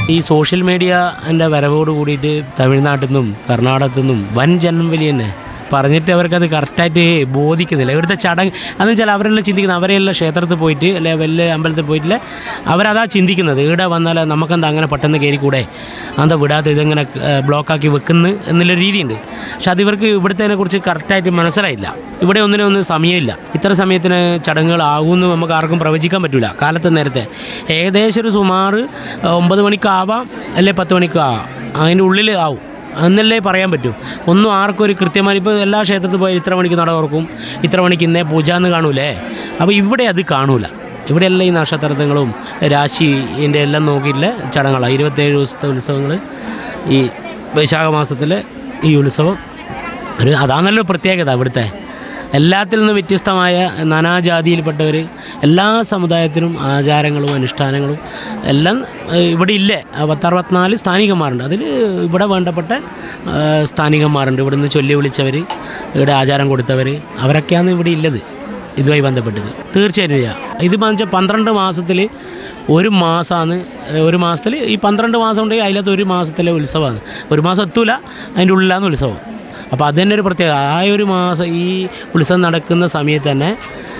ഈ സോഷ്യൽ മീഡിയൻ്റെ വരവോട് കൂടിയിട്ട് തമിഴ്നാട്ടിൽ നിന്നും കർണാടകത്തിൽ നിന്നും വൻ ജനം വലിയ തന്നെ പറഞ്ഞിട്ട് അവർക്കത് കറക്റ്റായിട്ട് ബോധിക്കുന്നില്ല ഇവിടുത്തെ ചടങ്ങ് അതെന്ന് വെച്ചാൽ അവരെല്ലാം ചിന്തിക്കുന്നത് അവരെല്ലാം ക്ഷേത്രത്തിൽ പോയിട്ട് അല്ലെ വലിയ അമ്പലത്തിൽ പോയിട്ടില്ല അവരതാ ചിന്തിക്കുന്നത് ഇവിടെ വന്നാൽ നമുക്കെന്താ അങ്ങനെ പെട്ടെന്ന് കയറിക്കൂടെ എന്താ വിടാത്ത ഇതെങ്ങനെ ഏഹ്, ബ്ലോക്കാക്കി വെക്കുന്നു എന്നുള്ള രീതിയുണ്ട് പക്ഷെ അത് ഇവർക്ക് ഇവിടുത്തെ കുറിച്ച് കറക്റ്റായിട്ട് മനസ്സിലായില്ല ഇവിടെ ഒന്നിനും ഒന്നും സമയമില്ല ഇത്ര സമയത്തിന് ചടങ്ങുകളാകുമെന്ന് നമുക്ക് ആർക്കും പ്രവചിക്കാൻ പറ്റില്ല കാലത്ത് നേരത്തെ ഏകദേശം ഒരു സുമാർ ഒമ്പത് മണിക്കാവാം അല്ലെ പത്ത് മണിക്കാവാം അതിൻ്റെ ഉള്ളിൽ ആവും എന്നല്ലേ പറയാൻ പറ്റൂ ഒന്നും ആർക്കും ഒരു കൃത്യമായി ഇപ്പോൾ എല്ലാ ക്ഷേത്രത്തിൽ പോയാൽ ഇത്ര മണിക്ക് നട തുറക്കും ഇത്ര മണിക്ക് ഇന്നേ പൂജ എന്ന് കാണൂലേ അപ്പോൾ ഇവിടെ അത് കാണൂല ഇവിടെയെല്ലാം ഈ നക്ഷത്രങ്ങളും രാശിൻ്റെ എല്ലാം നോക്കിയിട്ടുള്ള ചടങ്ങുകളാണ് ഇരുപത്തേഴ് ദിവസത്തെ ഉത്സവങ്ങൾ ഈ വൈശാഖ മാസത്തിലെ ഈ ഉത്സവം ഒരു അതാണല്ലോ പ്രത്യേകത ഇവിടുത്തെ എല്ലാത്തിൽ നിന്നും വ്യത്യസ്തമായ നാനാജാതിയിൽപ്പെട്ടവർ എല്ലാ സമുദായത്തിനും ആചാരങ്ങളും അനുഷ്ഠാനങ്ങളും എല്ലാം ഏഹ്, ഇവിടെ ഇല്ലേ ആ പത്തറുപത്തിനാല് സ്ഥാനികന്മാരുണ്ട് അതിൽ ഇവിടെ വേണ്ടപ്പെട്ട ഏഹ്, സ്ഥാനികന്മാരുണ്ട് ഇവിടുന്ന് ചൊല്ലി വിളിച്ചവർ ഇവിടെ ആചാരം കൊടുത്തവർ അവരൊക്കെയാണ് ഇവിടെ ഇല്ലത് ഇതുമായി ബന്ധപ്പെട്ടത് തീർച്ചയായിട്ടും ചെയ്യാം ഇത് വെച്ചാൽ പന്ത്രണ്ട് മാസത്തിൽ ഒരു മാസമാണ് ഒരു മാസത്തിൽ ഈ പന്ത്രണ്ട് മാസം ഉണ്ടെങ്കിൽ അതിനകത്ത് ഒരു മാസത്തിലെ ഉത്സവമാണ് ഒരു മാസം എത്തൂല അതിൻ്റെ ഉള്ളിലാണ് ഉത്സവം അപ്പോൾ അത് തന്നെ ഒരു പ്രത്യേകത ആ ഒരു മാസം ഈ ഉത്സവം നടക്കുന്ന സമയത്ത് തന്നെ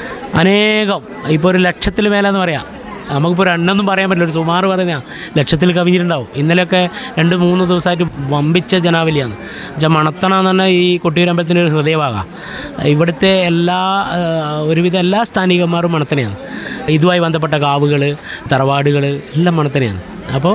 അനേകം ഇപ്പോൾ ഒരു ലക്ഷത്തിൽ മേലെന്ന് പറയാം നമുക്കിപ്പോൾ ഒരു എണ്ണൊന്നും പറയാൻ പറ്റില്ല ഒരു സുമാർ പറയുന്ന ലക്ഷത്തിൽ കവിഞ്ഞിട്ടുണ്ടാവും ഇന്നലെയൊക്കെ രണ്ട് മൂന്ന് ദിവസമായിട്ട് വമ്പിച്ച ജനാവലിയാണ് വെച്ചാൽ മണത്തണ എന്ന് പറഞ്ഞാൽ ഈ കൊട്ടിയൂരമ്പലത്തിൻ്റെ ഒരു ഹൃദയഭാഗം ഇവിടുത്തെ എല്ലാ ആ, ഒരുവിധ എല്ലാ സ്ഥാനികന്മാരും മണത്തനെയാണ് ഇതുമായി ബന്ധപ്പെട്ട കാവുകൾ തറവാടുകൾ എല്ലാം മണത്തനെയാണ് അപ്പോൾ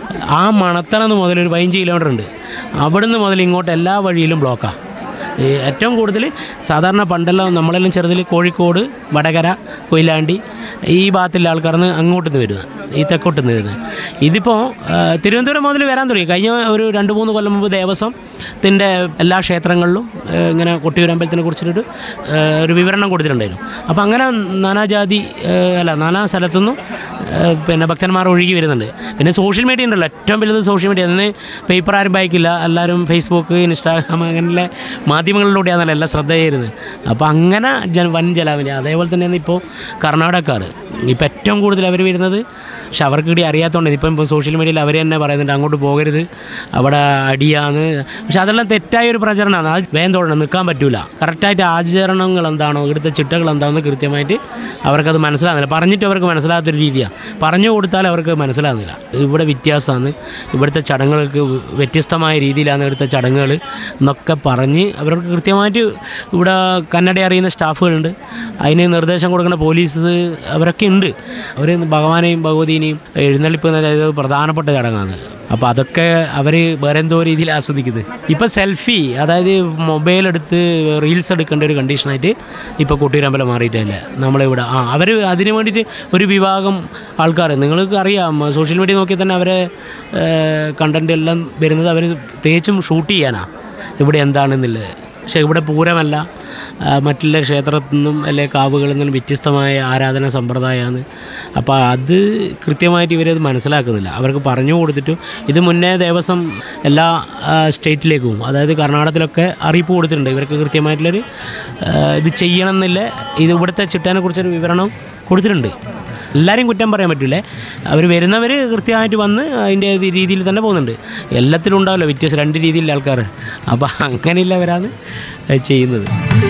ആ മണത്തണന്ന് മുതൽ ഒരു പതിനഞ്ച് കിലോമീറ്റർ ഉണ്ട് അവിടുന്ന് മുതൽ ഇങ്ങോട്ട് എല്ലാ വഴിയിലും ബ്ലോക്കാണ് ഈ ഏറ്റവും കൂടുതൽ സാധാരണ പണ്ടെല്ലാം നമ്മളെല്ലാം ചെറുതിൽ കോഴിക്കോട് വടകര കൊയിലാണ്ടി ഈ ഭാഗത്തുള്ള ആൾക്കാർന്ന് അങ്ങോട്ട് നിന്ന് വരുന്നത് ഈ തെക്കോട്ട് നിന്ന് വരുന്നത് ഇതിപ്പോൾ തിരുവനന്തപുരം മുതൽ വരാൻ തുടങ്ങി കഴിഞ്ഞ ഒരു രണ്ട് മൂന്ന് കൊല്ലം മുമ്പ് ദേവസ്വത്തിൻ്റെ എല്ലാ ക്ഷേത്രങ്ങളിലും ഏ, ഇങ്ങനെ കൊട്ടിയൂരമ്പലത്തിനെ കുറിച്ചിട്ടൊരു ഏ, ഒരു വിവരണം കൊടുത്തിട്ടുണ്ടായിരുന്നു അപ്പോൾ അങ്ങനെ നാനാജാതി ഏ, അല്ല നാനാ സ്ഥലത്തുനിന്നും ഏ, പിന്നെ ഭക്തന്മാർ ഒഴുകി വരുന്നുണ്ട് പിന്നെ സോഷ്യൽ മീഡിയ ഉണ്ടല്ലോ ഏറ്റവും വലുത് സോഷ്യൽ മീഡിയ അന്ന് പേപ്പർ ആരും വായിക്കില്ല എല്ലാവരും ഫേസ്ബുക്ക് ഇൻസ്റ്റാഗ്രാം അങ്ങനെയുള്ള മാധ്യമങ്ങളിലൂടെയാണല്ലോ എല്ലാം ശ്രദ്ധ ചെയ്യുന്നത് അപ്പോൾ അങ്ങനെ ജന വൻ ജലാവിനെ അതേപോലെ തന്നെയാണ് ഇപ്പോൾ കർണാടകക്കാർ ഇപ്പോൾ ഏറ്റവും കൂടുതൽ അവർ വരുന്നത് പക്ഷെ അവർക്ക് കൂടി അറിയാത്തതുകൊണ്ട് ഇപ്പം ഇപ്പോൾ സോഷ്യൽ മീഡിയയിൽ അവർ തന്നെ പറയുന്നുണ്ട് അങ്ങോട്ട് പോകരുത് അവിടെ അടിയാണ് പക്ഷെ അതെല്ലാം തെറ്റായ ഒരു പ്രചരണമാണ് അത് വേഗം തൊടണം നിൽക്കാൻ പറ്റൂല കറക്റ്റായിട്ട് ആചരണങ്ങൾ എന്താണോ ഇവിടുത്തെ ചിട്ടകൾ എന്താണെന്ന് കൃത്യമായിട്ട് അവർക്കത് മനസ്സിലാകുന്നില്ല പറഞ്ഞിട്ട് അവർക്ക് മനസ്സിലാകാത്തൊരു രീതിയാണ് പറഞ്ഞു കൊടുത്താൽ അവർക്ക് മനസ്സിലാകുന്നില്ല ഇവിടെ വ്യത്യാസമാണ് ഇവിടുത്തെ ചടങ്ങുകൾക്ക് വ്യത്യസ്തമായ രീതിയിലാണ് ഇവിടുത്തെ ചടങ്ങുകൾ എന്നൊക്കെ പറഞ്ഞ് അവർക്ക് കൃത്യമായിട്ട് ഇവിടെ കന്നഡ അറിയുന്ന സ്റ്റാഫുകളുണ്ട് അതിന് നിർദ്ദേശം കൊടുക്കുന്ന പോലീസ് അവരൊക്കെ ഉണ്ട് അവർ ഭഗവാനെയും ഭഗവതീനെയും എഴുന്നള്ളിപ്പ് എന്ന് പറയുന്നത് പ്രധാനപ്പെട്ട ചടങ്ങാണ് അപ്പോൾ അതൊക്കെ അവർ വേറെ എന്തോ രീതിയിൽ ആസ്വദിക്കുന്നത് ഇപ്പോൾ സെൽഫി അതായത് മൊബൈൽ എടുത്ത് റീൽസ് എടുക്കേണ്ട ഒരു കണ്ടീഷനായിട്ട് ഇപ്പോൾ കുട്ടിരമ്പലം മാറിയിട്ടില്ല നമ്മളിവിടെ ആ അവർ അതിന് വേണ്ടിയിട്ട് ഒരു വിഭാഗം ആൾക്കാർ നിങ്ങൾക്ക് അറിയാം സോഷ്യൽ മീഡിയ നോക്കിയാൽ തന്നെ അവരെ കണ്ടന്റ് എല്ലാം വരുന്നത് അവർ തേച്ചും ഷൂട്ട് ചെയ്യാനാണ് ഇവിടെ എന്താണെന്നുള്ളത് പക്ഷേ ഇവിടെ പൂരമല്ല ആ, മറ്റുള്ള ക്ഷേത്രത്തിൽ നിന്നും അല്ലെ കാവുകളിൽ നിന്നും വ്യത്യസ്തമായ ആരാധന സമ്പ്രദായമാണ് അപ്പോൾ അത് കൃത്യമായിട്ട് ഇവരത് മനസ്സിലാക്കുന്നില്ല അവർക്ക് പറഞ്ഞു കൊടുത്തിട്ടും ഇത് മുന്നേ ദേവസ്വം എല്ലാ ആ, സ്റ്റേറ്റിലേക്കും അതായത് കർണാടകത്തിലൊക്കെ അറിയിപ്പ് കൊടുത്തിട്ടുണ്ട് ഇവർക്ക് കൃത്യമായിട്ടുള്ളൊരു ആ, ഇത് ചെയ്യണം എന്നില്ല ഇത് ഇവിടുത്തെ ചിട്ടേനെ കുറിച്ചൊരു വിവരണം കൊടുത്തിട്ടുണ്ട് എല്ലാവരും കുറ്റം പറയാൻ പറ്റില്ലേ അവർ വരുന്നവർ കൃത്യമായിട്ട് വന്ന് അതിൻ്റെ രീതിയിൽ തന്നെ പോകുന്നുണ്ട് എല്ലാത്തിലും ഉണ്ടാവില്ല വ്യത്യാസം രണ്ട് രീതിയിലുള്ള ആൾക്കാർ അപ്പോൾ അങ്ങനെയുള്ളവരാണ് ചെയ്യുന്നത്